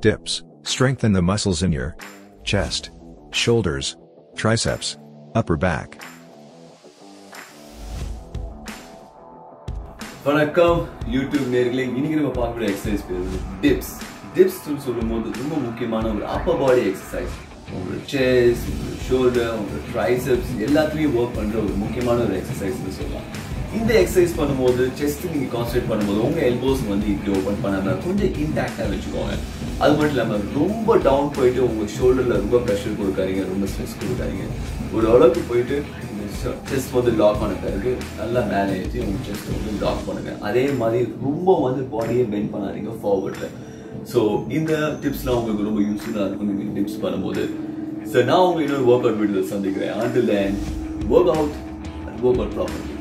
dips, strengthen the muscles in your chest, shoulders, triceps, upper back. வணக்கம் YouTube நேர்களே இன்னைக்கு நம்ம பார்க்கக்கூடிய எக்ஸசைஸ் பேர் வந்து டிப்ஸ் டிப்ஸ் சொல்லும் போது ரொம்ப முக்கியமான ஒரு அப்பர் பாடி எக்ஸசைஸ் உங்களோட செஸ் உங்களோட ஷோல்டர் உங்களோட ட்ரைசெப்ஸ் எல்லாத்துலேயும் ஒர்க் பண்ணுற ஒரு முக்கியமான ஒரு எக்ஸசைஸ்னு சொல்லலாம் இந்த எக்ஸசைஸ் பண்ணும்போது செஸ்ட் நீங்கள் கான்சன்ட்ரேட் பண்ணும்போது உங்கள் எல்போஸ் வந்து இப்படி ஓப்பன் பண்ணாமல் கொஞ்சம் இன்டாக்டாக வச்சுக்கோங்க அது மட்டும் இல்லாமல் ரொம்ப டவுன் போயிட்டு உங்கள் ஷோல்டரில் ரொம்ப ப்ரெஷர் கொடுக்காதீங்க ரொம்ப ஸ்ட்ரெஸ் கொடுக்காதீங்க ஒரு அளவுக்கு போயிட்டு செஸ்ட் வந்து லாக் பண்ண பிறகு நல்லா மேலே ஏற்றி உங்கள் செஸ்ட் வந்து லாக் பண்ணுங்க அதே மாதிரி ரொம்ப வந்து பாடியை பெண்ட் பண்ணாதீங்க ஃபார்வர்டில் ஸோ இந்த டிப்ஸ்லாம் உங்களுக்கு ரொம்ப யூஸ்ஃபுல்லாக இருக்கும் நீங்கள் டிப்ஸ் பண்ணும்போது ஸோ நான் உங்களுக்கு இன்னொரு ஒர்க் அவுட் வீடியோ சந்திக்கிறேன் ஆண்டில் then work out work out properly